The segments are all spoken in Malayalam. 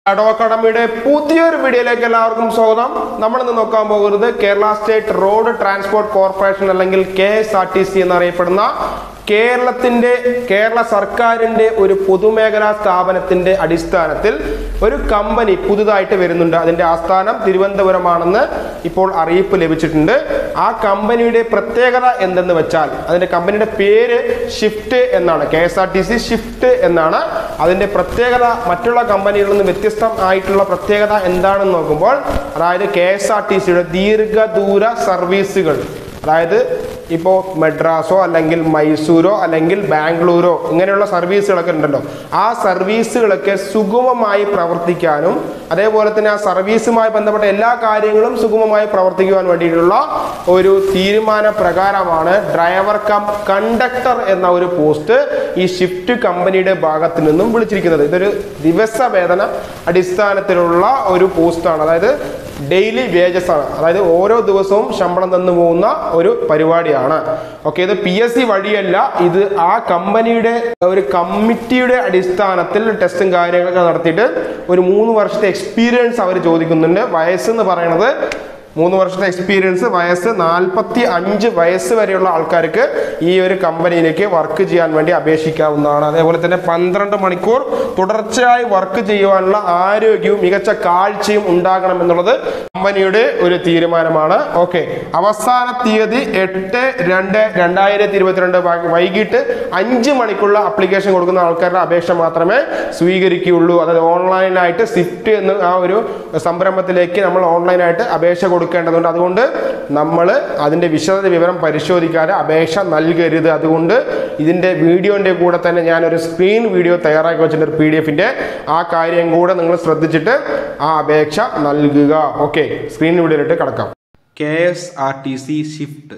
അഡോ അക്കാഡമിയുടെ പുതിയൊരു വീഡിയോയിലേക്ക് എല്ലാവർക്കും സ്വാഗതം നമ്മൾ ഇന്ന് നോക്കാൻ പോകുന്നത് Kerala state road transport corporation അല്ലെങ്കിൽ K S R T C എന്നറിയപ്പെടുന്ന കേരളത്തിന്റെ കേരള സർക്കാരിന്റെ ഒരു പൊതുമേഖലാ സ്ഥാപനത്തിന്റെ അടിസ്ഥാനത്തിൽ ഒരു കമ്പനി പുതുതായിട്ട് വരുന്നുണ്ട് അതിന്റെ ആസ്ഥാനം തിരുവനന്തപുരമാണെന്ന് ഇപ്പോൾ അറിയിപ്പ് ലഭിച്ചിട്ടുണ്ട് ആ കമ്പനിയുടെ പ്രത്യേകത എന്തെന്ന് വെച്ചാൽ അതിന്റെ കമ്പനിയുടെ പേര് ഷിഫ്റ്റ് എന്നാണ് K S R T C shift എന്നാണ് അതിന്റെ പ്രത്യേകത മറ്റുള്ള കമ്പനികളിൽ നിന്ന് വ്യത്യസ്തം ആയിട്ടുള്ള പ്രത്യേകത എന്താണെന്ന് നോക്കുമ്പോൾ അതായത് കെ എസ് ആർ ടി സിയുടെ ദീർഘദൂര സർവീസുകൾ അതായത് ഇപ്പോൾ മെഡ്രാസോ അല്ലെങ്കിൽ മൈസൂരോ അല്ലെങ്കിൽ ബാംഗ്ലൂരോ ഇങ്ങനെയുള്ള സർവീസുകളൊക്കെ ഉണ്ടല്ലോ ആ സർവീസുകളൊക്കെ സുഗമമായി പ്രവർത്തിക്കാനും അതേപോലെ തന്നെ ആ സർവീസുമായി ബന്ധപ്പെട്ട എല്ലാ കാര്യങ്ങളും സുഗമമായി പ്രവർത്തിക്കുവാൻ വേണ്ടിയിട്ടുള്ള ഒരു തീരുമാന പ്രകാരമാണ് ഡ്രൈവർ കം കണ്ടക്ടർ എന്ന ഒരു പോസ്റ്റ് ഈ ഷിഫ്റ്റ് കമ്പനിയുടെ ഭാഗത്ത് നിന്നും വിളിച്ചിരിക്കുന്നത് ഇതൊരു ദിവസ വേതന അടിസ്ഥാനത്തിലുള്ള ഒരു പോസ്റ്റാണ് അതായത് ഡെയിലി വേജസ് ആണ് അതായത് ഓരോ ദിവസവും ശമ്പളം തന്നു പോകുന്ന ഒരു പരിപാടിയാണ് ഓക്കെ ഇത് പി എസ് സി വഴിയല്ല ഇത് ആ കമ്പനിയുടെ ഒരു കമ്മിറ്റിയുടെ അടിസ്ഥാനത്തിൽ ടെസ്റ്റും കാര്യങ്ങളൊക്കെ നടത്തിയിട്ട് ഒരു മൂന്ന് വർഷത്തെ എക്സ്പീരിയൻസ് അവർ ചോദിക്കുന്നുണ്ട് വയസ്സെന്ന് പറയുന്നത് മൂന്ന് വർഷത്തെ എക്സ്പീരിയൻസ് വയസ്സ് നാൽപ്പത്തി അഞ്ച് വയസ്സ് വരെയുള്ള ആൾക്കാർക്ക് ഈ ഒരു കമ്പനിയിലേക്ക് വർക്ക് ചെയ്യാൻ വേണ്ടി അപേക്ഷിക്കാവുന്നതാണ് അതേപോലെ തന്നെ പന്ത്രണ്ട് മണിക്കൂർ തുടർച്ചയായി വർക്ക് ചെയ്യുവാനുള്ള ആരോഗ്യവും മികച്ച കാഴ്ചയും ഉണ്ടാകണം എന്നുള്ളത് കമ്പനിയുടെ ഒരു തീരുമാനമാണ് ഓക്കെ അവസാന തീയതി എട്ട് രണ്ട് രണ്ടായിരത്തി ഇരുപത്തിരണ്ട് വൈകിട്ട് അഞ്ച് മണിക്കുള്ള അപ്ലിക്കേഷൻ കൊടുക്കുന്ന ആൾക്കാരുടെ അപേക്ഷ മാത്രമേ സ്വീകരിക്കുകയുള്ളൂ അതായത് ഓൺലൈനായിട്ട് സ്വിഫ്റ്റ് എന്ന ആ ഒരു സംരംഭത്തിലേക്ക് നമ്മൾ ഓൺലൈനായിട്ട് അപേക്ഷ കൊടുക്കേണ്ടതുണ്ട് അതുകൊണ്ട് നമ്മൾ അതിൻ്റെ വിശദ വിവരം പരിശോധിക്കാതെ അപേക്ഷ നൽകരുത് അതുകൊണ്ട് ഇതിൻ്റെ വീഡിയോൻ്റെ കൂടെ തന്നെ ഞാനൊരു സ്ക്രീൻ വീഡിയോ തയ്യാറാക്കി വെച്ചിട്ടുണ്ട് പി ഡി എഫിൻ്റെ ആ കാര്യം കൂടെ നിങ്ങൾ ശ്രദ്ധിച്ചിട്ട് ആ അപേക്ഷ നൽകുക ഓക്കെ സ്ക്രീൻ വീഡിയോയിലിട്ട് കിടക്കാം K S R T C shift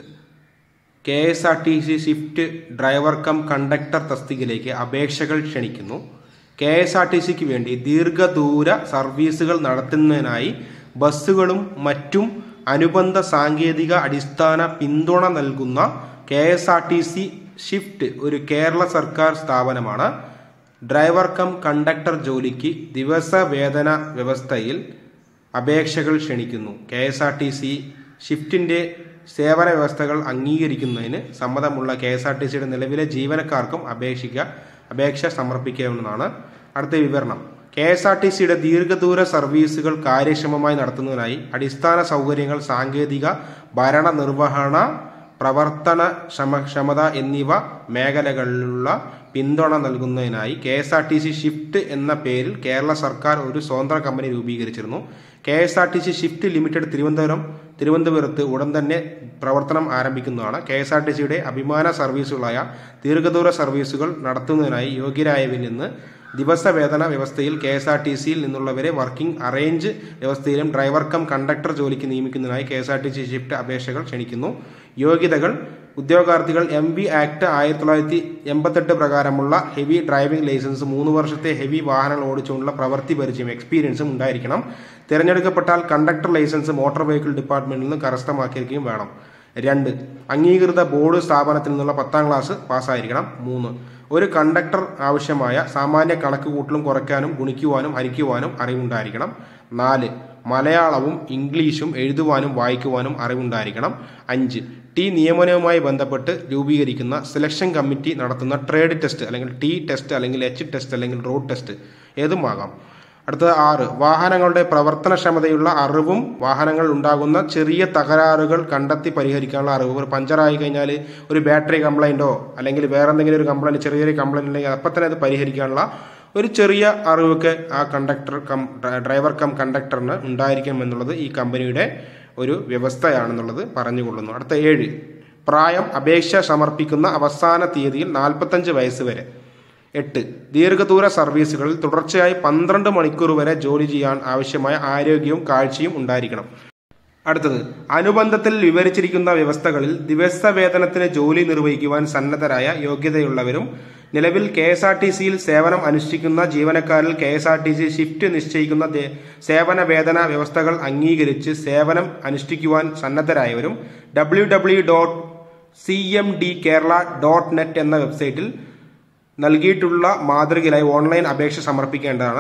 K S R T C shift driver cum conductor തസ്തികയിലേക്ക് അപേക്ഷകൾ ക്ഷണിക്കുന്നു കെ എസ് ആർ ടി സിക്ക് വേണ്ടി ദീർഘദൂര സർവീസുകൾ നടത്തുന്നതിനായി ബസ്സുകളും മറ്റും അനുബന്ധ സാങ്കേതിക അടിസ്ഥാന പിന്തുണ നൽകുന്ന K S R T C shift ഒരു കേരള സർക്കാർ സ്ഥാപനമാണ് ഡ്രൈവർ കം കണ്ടക്ടർ ജോലിക്ക് ദിവസ വേതന വ്യവസ്ഥയിൽ അപേക്ഷകൾ ക്ഷണിക്കുന്നു K S R T C ഷിഫ്റ്റിന്റെ സേവന വ്യവസ്ഥകൾ അംഗീകരിക്കുന്നതിന് സമ്മതമുള്ള കെ എസ് ആർ ടി സിയുടെ നിലവിലെ ജീവനക്കാർക്കും അപേക്ഷിക്കുക അപേക്ഷ സമർപ്പിക്കാവുന്നതാണ് അടുത്ത വിവരണം കെ എസ് ആർ ടി സിയുടെ ദീർഘദൂര സർവീസുകൾ കാര്യക്ഷമമായി നടത്തുന്നതിനായി അടിസ്ഥാന സൗകര്യങ്ങൾ സാങ്കേതിക ഭരണ നിർവഹണ പ്രവർത്തന ക്ഷമക്ഷമത എന്നിവ മേഖലകളിലുള്ള പിന്തുണ നൽകുന്നതിനായി K S R T C shift എന്ന പേരിൽ കേരള സർക്കാർ ഒരു സ്വതന്ത്ര കമ്പനി രൂപീകരിച്ചിരുന്നു K S R T C shift limited Thiruvananthapuram തിരുവനന്തപുരത്ത് ഉടൻ തന്നെ പ്രവർത്തനം ആരംഭിക്കുന്നതാണ് കെ എസ് ആർ ടി സിയുടെ അഭിമാന സർവീസുകളായ ദീർഘദൂര സർവീസുകൾ നടത്തുന്നതിനായി യോഗ്യരായവരിൽ നിന്ന് ദിവസവേതന വ്യവസ്ഥയിൽ കെ എസ് ആർ ടി സിയിൽ നിന്നുള്ളവരെ വർക്കിംഗ് അറേഞ്ച് വ്യവസ്ഥയിലും ഡ്രൈവർ കം കണ്ടക്ടർ ജോലിക്ക് നിയമിക്കുന്നതിനായി K S R T C shift അപേക്ഷകൾ ക്ഷണിക്കുന്നു യോഗ്യതകൾ ഉദ്യോഗാർത്ഥികൾ എം വി ആക്ട് ആയിരത്തി തൊള്ളായിരത്തി എൺപത്തെട്ട് പ്രകാരമുള്ള ഹെവി ഡ്രൈവിംഗ് ലൈസൻസ് മൂന്ന് വർഷത്തെ ഹെവി വാഹനങ്ങൾ ഓടിച്ചുകൊണ്ടുള്ള പ്രവൃത്തി പരിചയം എക്സ്പീരിയൻസും ഉണ്ടായിരിക്കണം തിരഞ്ഞെടുക്കപ്പെട്ടാൽ കണ്ടക്ടർ ലൈസൻസ് മോട്ടോർ വെഹിക്കിൾ ഡിപ്പാർട്ട്മെന്റിൽ നിന്ന് കരസ്ഥമാക്കിയിരിക്കുകയും വേണം രണ്ട് അംഗീകൃത ബോർഡ് സ്ഥാപനത്തിൽ നിന്നുള്ള പത്താം ക്ലാസ് പാസ്സായിരിക്കണം മൂന്ന് ഒരു കണ്ടക്ടർ ആവശ്യമായ സാമാന്യ കണക്ക് കൂട്ടലും കുറയ്ക്കാനും ഗുണിക്കുവാനും ഹരിക്കുവാനും അറിവുണ്ടായിരിക്കണം നാല് മലയാളവും ഇംഗ്ലീഷും എഴുതുവാനും വായിക്കുവാനും അറിവുണ്ടായിരിക്കണം അഞ്ച് ടി നിയമനവുമായി ബന്ധപ്പെട്ട് രൂപീകരിക്കുന്ന സെലക്ഷൻ കമ്മിറ്റി നടത്തുന്ന ട്രേഡ് ടെസ്റ്റ് അല്ലെങ്കിൽ ടി ടെസ്റ്റ് അല്ലെങ്കിൽ എച്ച് ടെസ്റ്റ് അല്ലെങ്കിൽ റോഡ് ടെസ്റ്റ് ഏതുമാകാം അടുത്തത് ആറ് വാഹനങ്ങളുടെ പ്രവർത്തനക്ഷമതയുള്ള അറിവും വാഹനങ്ങൾ ഉണ്ടാകുന്ന ചെറിയ തകരാറുകൾ കണ്ടെത്തി പരിഹരിക്കാനുള്ള അറിവ് ഒരു പഞ്ചറായി കഴിഞ്ഞാൽ ഒരു ബാറ്ററി കംപ്ലൈൻറ്റോ അല്ലെങ്കിൽ വേറെ എന്തെങ്കിലും ഒരു കംപ്ലൈൻറ്റ് ചെറിയൊരു കംപ്ലൈൻറ്റ് ഉണ്ടെങ്കിൽ അപ്പം തന്നെ അത് പരിഹരിക്കാനുള്ള ഒരു ചെറിയ അറിവൊക്കെ ആ കണ്ടക്ടർ കം ഡ്രൈവർ കം കണ്ടക്ടറിന് ഉണ്ടായിരിക്കണം എന്നുള്ളത് ഈ കമ്പനിയുടെ ഒരു വ്യവസ്ഥയാണെന്നുള്ളത് പറഞ്ഞുകൊള്ളുന്നു അടുത്ത ഏഴ് പ്രായം അപേക്ഷ സമർപ്പിക്കുന്ന അവസാന തീയതിയിൽ നാൽപ്പത്തഞ്ച് വയസ്സ് വരെ എട്ട് ദീർഘദൂര സർവീസുകളിൽ തുടർച്ചയായി പന്ത്രണ്ട് മണിക്കൂർ വരെ ജോലി ചെയ്യാൻ ആവശ്യമായ ആരോഗ്യവും കാഴ്ചയും ഉണ്ടായിരിക്കണം അടുത്തത് അനുബന്ധത്തിൽ വിവരിച്ചിരിക്കുന്ന വ്യവസ്ഥകളിൽ ദിവസവേതനത്തിന് ജോലി നിർവഹിക്കുവാൻ സന്നദ്ധരായ യോഗ്യതയുള്ളവരും നിലവിൽ കെ എസ് ആർ ടി സിയിൽ സേവനം അനുഷ്ഠിക്കുന്ന ജീവനക്കാരിൽ K S R T C shift നിശ്ചയിക്കുന്ന ദേ- സേവന വേതന വ്യവസ്ഥകൾ അംഗീകരിച്ച് സേവനം അനുഷ്ഠിക്കുവാൻ സന്നദ്ധരായവരും W W dot C M D Kerala dot net എന്ന വെബ്സൈറ്റിൽ നൽകിയിട്ടുള്ള മാതൃകയിലായി ഓൺലൈൻ അപേക്ഷ സമർപ്പിക്കേണ്ടതാണ്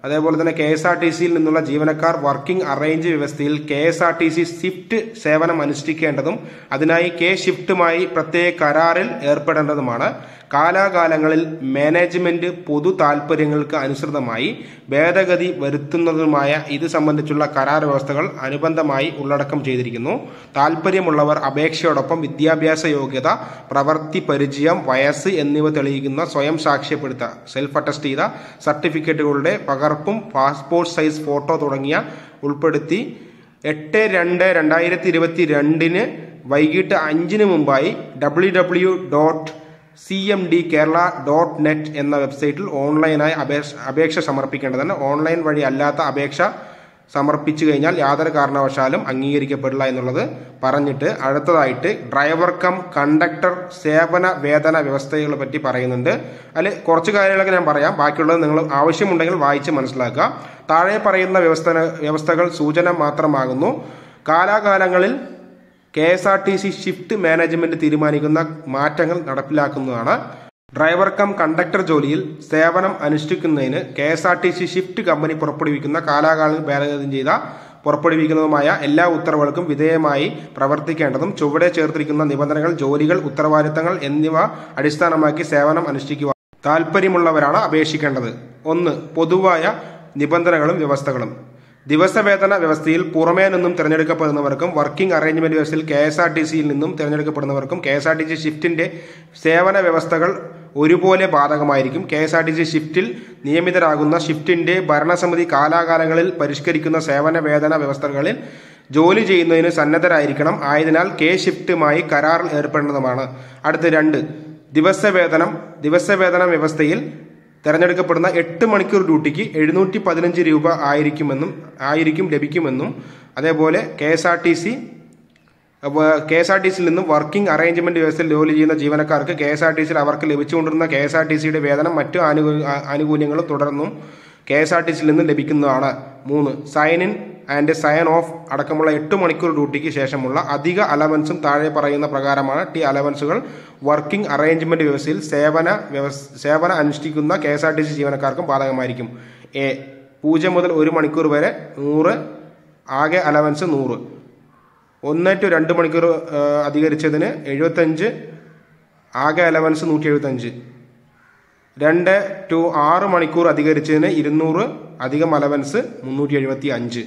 അതേപോലെ തന്നെ കെ എസ് ആർ ടി സിയിൽ നിന്നുള്ള ജീവനക്കാർ വർക്കിംഗ് അറേഞ്ച് വ്യവസ്ഥയിൽ K S R T C shift സേവനം അനുഷ്ഠിക്കേണ്ടതും അതിനായി കെ ഷിഫ്റ്റുമായി പ്രത്യേക കരാറിൽ ഏർപ്പെടേണ്ടതുമാണ് കാലാകാലങ്ങളിൽ മാനേജ്മെന്റ് പൊതു താൽപര്യങ്ങൾക്ക് അനുസൃതമായി ഭേദഗതി വരുത്തുന്നതുമായ ഇത് സംബന്ധിച്ചുള്ള കരാർ വ്യവസ്ഥകൾ അനുബന്ധമായി ഉള്ളടക്കം ചെയ്തിരിക്കുന്നു താൽപര്യമുള്ളവർ അപേക്ഷയോടൊപ്പം വിദ്യാഭ്യാസ യോഗ്യത പ്രവൃത്തി പരിചയം വയസ്സ് എന്നിവ തെളിയിക്കുന്ന സ്വയം സാക്ഷ്യപ്പെടുത്ത സെൽഫ് അറ്റസ്റ്റ് ചെയ്ത സർട്ടിഫിക്കറ്റുകളുടെ പകർപ്പും പാസ്പോർട്ട് സൈസ് ഫോട്ടോ തുടങ്ങിയ ഉൾപ്പെടുത്തി എട്ട് രണ്ട് രണ്ടായിരത്തി ഇരുപത്തി രണ്ടിന് വൈകിട്ട് അഞ്ചിന് മുമ്പായി W W dot C M D Kerala dot net എന്ന വെബ്സൈറ്റിൽ ഓൺലൈനായി അപേക്ഷ അപേക്ഷ സമർപ്പിക്കേണ്ടതാണ് ഓൺലൈൻ വഴി അല്ലാത്ത അപേക്ഷ സമർപ്പിച്ചു കഴിഞ്ഞാൽ യാതൊരു കാരണവശാലും അംഗീകരിക്കപ്പെടില്ല എന്നുള്ളത് പറഞ്ഞിട്ട് അടുത്തതായിട്ട് ഡ്രൈവർ കം കണ്ടക്ടർ സേവന വേതന വ്യവസ്ഥകളെ പറ്റി പറയുന്നുണ്ട് അതിൽ കുറച്ച് കാര്യങ്ങളൊക്കെ ഞാൻ പറയാം ബാക്കിയുള്ളത് നിങ്ങൾ ആവശ്യമുണ്ടെങ്കിൽ വായിച്ച് മനസ്സിലാക്കുക താഴെ പറയുന്ന വ്യവസ്ഥ വ്യവസ്ഥകൾ സൂചന മാത്രമാകുന്നു കാലാകാലങ്ങളിൽ K S R T C shift management തീരുമാനിക്കുന്ന മാറ്റങ്ങൾ നടപ്പിലാക്കുന്നതാണ് ഡ്രൈവർ കം കണ്ടക്ടർ ജോലിയിൽ സേവനം അനുഷ്ഠിക്കുന്നതിന് K S R T C shift company പുറപ്പെടുവിക്കുന്ന കാലാകാലം ഭേദഗതി ചെയ്ത പുറപ്പെടുവിക്കുന്നതുമായ എല്ലാ ഉത്തരവുകൾക്കും വിധേയമായി പ്രവർത്തിക്കേണ്ടതും ചുവടെ ചേർത്തിരിക്കുന്ന നിബന്ധനകൾ ജോലികൾ ഉത്തരവാദിത്തങ്ങൾ എന്നിവ അടിസ്ഥാനമാക്കി സേവനം അനുഷ്ഠിക്കുക താൽപ്പര്യമുള്ളവരാണ് അപേക്ഷിക്കേണ്ടത് ഒന്ന് പൊതുവായ നിബന്ധനകളും വ്യവസ്ഥകളും ദിവസവേതന വ്യവസ്ഥയിൽ പുറമേ നിന്നും തിരഞ്ഞെടുക്കപ്പെടുന്നവർക്കും വർക്കിംഗ് അറേഞ്ച്മെന്റ് വ്യവസ്ഥയിൽ കെ എസ് ആർ ടി സിയിൽ നിന്നും തിരഞ്ഞെടുക്കപ്പെടുന്നവർക്കും K S R T C ഷിഫ്റ്റിന്റെ സേവന വ്യവസ്ഥകൾ ഒരുപോലെ ബാധകമായിരിക്കും K S R T C ഷിഫ്റ്റിൽ നിയമിതരാകുന്ന ഷിഫ്റ്റിന്റെ ഭരണസമിതി കാലാകാലങ്ങളിൽ പരിഷ്കരിക്കുന്ന സേവന വേതന വ്യവസ്ഥകളിൽ ജോലി ചെയ്യുന്നതിന് സന്നദ്ധരായിരിക്കണം ആയതിനാൽ കെ ഷിഫ്റ്റുമായി കരാറിൽ ഏർപ്പെടേണ്ടതുമാണ് അടുത്ത് രണ്ട് ദിവസവേതനം ദിവസവേതന വ്യവസ്ഥയിൽ തെരഞ്ഞെടുക്കപ്പെടുന്ന എട്ട് മണിക്കൂർ ഡ്യൂട്ടിക്ക് എഴുന്നൂറ്റി പതിനഞ്ച് രൂപ ആയിരിക്കുമെന്നും ആയിരിക്കും ലഭിക്കുമെന്നും അതേപോലെ K S R T C K S R T സിയിൽ നിന്നും വർക്കിംഗ് അറേഞ്ച്മെന്റ് വ്യവസ്ഥയിൽ ജോലി ചെയ്യുന്ന ജീവനക്കാർക്ക് കെ എസ് ആർ ടി സിയിൽ അവർക്ക് ലഭിച്ചുകൊണ്ടിരുന്ന കെ എസ് ആർ ടി സിയുടെ വേതനം മറ്റു ആനുകൂല്യ ആനുകൂല്യങ്ങളും തുടർന്നും കെ എസ് ആർ ടി സിയിൽ നിന്ന് ലഭിക്കുന്നതാണ് മൂന്ന് sign in and sign off അടക്കമുള്ള എട്ട് മണിക്കൂർ ഡ്യൂട്ടിക്ക് ശേഷമുള്ള അധിക അലവൻസും താഴെ പറയുന്ന പ്രകാരമാണ് ടി അലവൻസുകൾ വർക്കിംഗ് അറേഞ്ച്മെന്റ് വ്യവസ്ഥയിൽ സേവന വ്യവസ് സേവന അനുഷ്ഠിക്കുന്ന K S R T C ജീവനക്കാർക്കും ബാധകമായിരിക്കും എ പൂജ്യം മുതൽ ഒരു മണിക്കൂർ വരെ നൂറ് ആകെ അലവൻസ് നൂറ് ഒന്ന് ടു രണ്ട് മണിക്കൂർ ആ, അധികരിച്ചതിന് എഴുപത്തഞ്ച് ആകെ അലവൻസ് നൂറ്റി എഴുപത്തഞ്ച് രണ്ട് ടു ആറ് മണിക്കൂർ അധികരിച്ചതിന് ഇരുന്നൂറ് അധികം അലവൻസ് മുന്നൂറ്റി എഴുപത്തി അഞ്ച്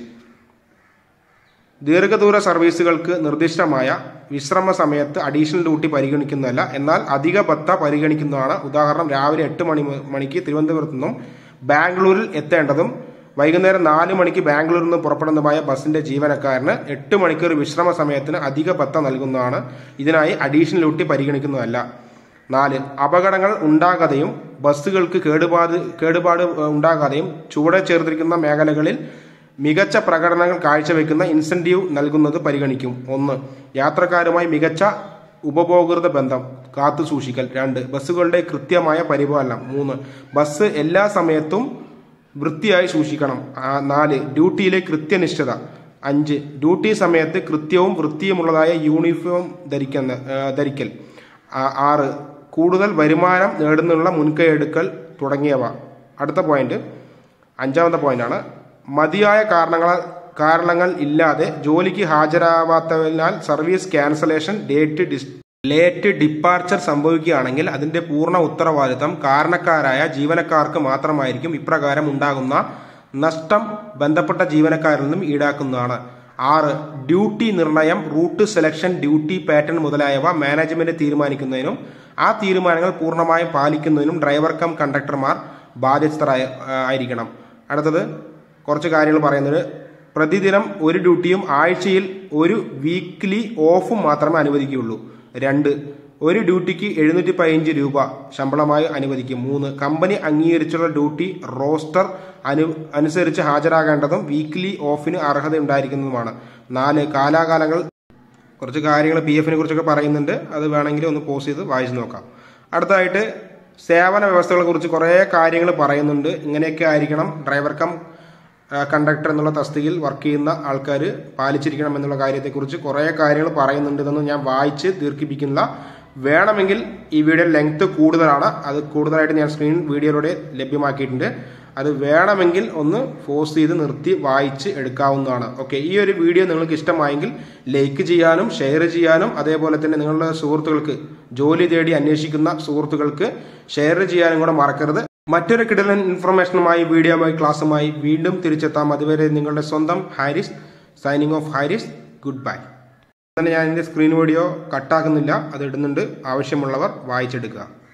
ദീർഘദൂര സർവീസുകൾക്ക് നിർദ്ദിഷ്ടമായ വിശ്രമ സമയത്ത് അഡീഷണൽ ഡ്യൂട്ടി പരിഗണിക്കുന്നതല്ല എന്നാൽ അധിക ഭത്ത പരിഗണിക്കുന്നതാണ് ഉദാഹരണം രാവിലെ എട്ട് മണി മു- മണിക്ക് തിരുവനന്തപുരത്ത് നിന്നും ബാംഗ്ലൂരിൽ എത്തേണ്ടതും വൈകുന്നേരം നാല് മണിക്ക് ബാംഗ്ലൂരിൽ നിന്ന് പുറപ്പെടുന്നതുമായ ബസിന്റെ ജീവനക്കാരന് എട്ട് മണിക്കൂർ വിശ്രമ സമയത്തിന് അധിക ഭത്ത നൽകുന്നതാണ് ഇതിനായി അഡീഷണൽ ഡ്യൂട്ടി പരിഗണിക്കുന്നതല്ല നാല് അപകടങ്ങൾ ഉണ്ടാകാതെയും ബസ്സുകൾക്ക് കേടുപാട് കേടുപാട് ഏഹ്, ഉണ്ടാകാതെയും ചുവടെ ചേർത്തിരിക്കുന്ന മേഖലകളിൽ മികച്ച പ്രകടനങ്ങൾ കാഴ്ചവെക്കുന്ന ഇൻസെന്റീവ് നൽകുന്നത് പരിഗണിക്കും ഒന്ന് യാത്രക്കാരുമായി മികച്ച ഉപഭോക്തൃ ബന്ധം കാത്തു സൂക്ഷിക്കൽ രണ്ട് ബസ്സുകളുടെ കൃത്യമായ പരിപാലനം മൂന്ന് ബസ് എല്ലാ സമയത്തും വൃത്തിയായി സൂക്ഷിക്കണം ആ, നാല് ഡ്യൂട്ടിയിലെ കൃത്യനിഷ്ഠത അഞ്ച് ഡ്യൂട്ടി സമയത്ത് കൃത്യവും വൃത്തിയുമുള്ളതായ യൂണിഫോം ധരിക്കുന്ന ആ, ധരിക്കൽ ആ, ആറ് കൂടുതൽ വരുമാനം നേടുന്നുള്ള മുൻകൈ എടുക്കൽ തുടങ്ങിയവ അടുത്ത പോയിന്റ് അഞ്ചാമത്തെ പോയിന്റാണ് മതിയായ കാരണങ്ങൾ കാരണങ്ങൾ ഇല്ലാതെ ജോലിക്ക് ഹാജരാവാത്തതിനാൽ സർവീസ് ക്യാൻസലേഷൻ ഡേറ്റ് ഡിസ് ലേറ്റ് ഡിപ്പാർച്ചർ സംഭവിക്കുകയാണെങ്കിൽ അതിന്റെ പൂർണ്ണ ഉത്തരവാദിത്തം കാരണക്കാരായ ജീവനക്കാർക്ക് മാത്രമായിരിക്കും ഇപ്രകാരം ഉണ്ടാകുന്ന നഷ്ടം ബന്ധപ്പെട്ട ജീവനക്കാരിൽ നിന്നും ഈടാക്കുന്നതാണ് ആറ് ഡ്യൂട്ടി നിർണയം റൂട്ട് സെലക്ഷൻ ഡ്യൂട്ടി പാറ്റേൺ മുതലായവ മാനേജ്മെന്റ് തീരുമാനിക്കുന്നതിനും ആ തീരുമാനങ്ങൾ പൂർണ്ണമായും പാലിക്കുന്നതിനും ഡ്രൈവർ കം കണ്ടക്ടർമാർ ബാധ്യസ്ഥരായ ആയിരിക്കണം അടുത്തത് കുറച്ച് കാര്യങ്ങൾ പറയുന്നത് പ്രതിദിനം ഒരു ഡ്യൂട്ടിയും ആഴ്ചയിൽ ഒരു വീക്ക്ലി ഓഫും മാത്രമേ അനുവദിക്കുകയുള്ളൂ രണ്ട് ഒരു ഡ്യൂട്ടിക്ക് എഴുന്നൂറ്റി പതിനഞ്ച് രൂപ ശമ്പളമായി അനുവദിക്കും മൂന്ന് കമ്പനി അംഗീകരിച്ചുള്ള ഡ്യൂട്ടി റോസ്റ്റർ അനു അനുസരിച്ച് ഹാജരാകേണ്ടതും വീക്ക്ലി ഓഫിന് അർഹത ഉണ്ടായിരിക്കുന്നതുമാണ് നാല് കാലാകാലങ്ങൾ കുറച്ച് കാര്യങ്ങൾ പി എഫിനെ കുറിച്ചൊക്കെ പറയുന്നുണ്ട് അത് വേണമെങ്കിൽ ഒന്ന് പോസ് ചെയ്ത് വായിച്ചു നോക്കാം അടുത്തതായിട്ട് സേവന വ്യവസ്ഥകളെ കുറിച്ച് കുറേ കാര്യങ്ങൾ പറയുന്നുണ്ട് ഇങ്ങനെയൊക്കെ ആയിരിക്കണം ഡ്രൈവർ കം ആ, കണ്ടക്ടർ എന്നുള്ള തസ്തികയിൽ വർക്ക് ചെയ്യുന്ന ആൾക്കാർ പാലിച്ചിരിക്കണം എന്നുള്ള കാര്യത്തെക്കുറിച്ച് കുറേ കാര്യങ്ങൾ പറയുന്നുണ്ട് ഇതൊന്നും ഞാൻ വായിച്ച് ദീർഘിപ്പിക്കുന്നില്ല വേണമെങ്കിൽ ഈ വീഡിയോ ലെങ്ത് കൂടുതലാണ് അത് കൂടുതലായിട്ട് ഞാൻ സ്ക്രീൻ വീഡിയോയിലൂടെ ലഭ്യമാക്കിയിട്ടുണ്ട് അത് വേണമെങ്കിൽ ഒന്ന് ഫോഴ്സ് ചെയ്ത് നിർത്തി വായിച്ച് എടുക്കാവുന്നതാണ് ഓക്കെ ഈ ഒരു വീഡിയോ നിങ്ങൾക്ക് ഇഷ്ടമായെങ്കിൽ ലൈക്ക് ചെയ്യാനും ഷെയർ ചെയ്യാനും അതേപോലെ തന്നെ നിങ്ങളുടെ സുഹൃത്തുക്കൾക്ക് ജോലി തേടി അന്വേഷിക്കുന്ന സുഹൃത്തുക്കൾക്ക് ഷെയർ ചെയ്യാനും കൂടെ മറക്കരുത് മറ്റൊരു കിടലൻ ഇൻഫർമേഷനുമായി വീഡിയോയുമായി ക്ലാസ്സുമായി വീണ്ടും തിരിച്ചെത്താം അതുവരെ നിങ്ങളുടെ സ്വന്തം Haris signing off Haris good bye തന്നെ ഞാൻ എൻ്റെ സ്ക്രീൻ വീഡിയോ കട്ടാക്കുന്നില്ല അത് ഇടുന്നുണ്ട് ആവശ്യമുള്ളവർ വായിച്ചെടുക്കുക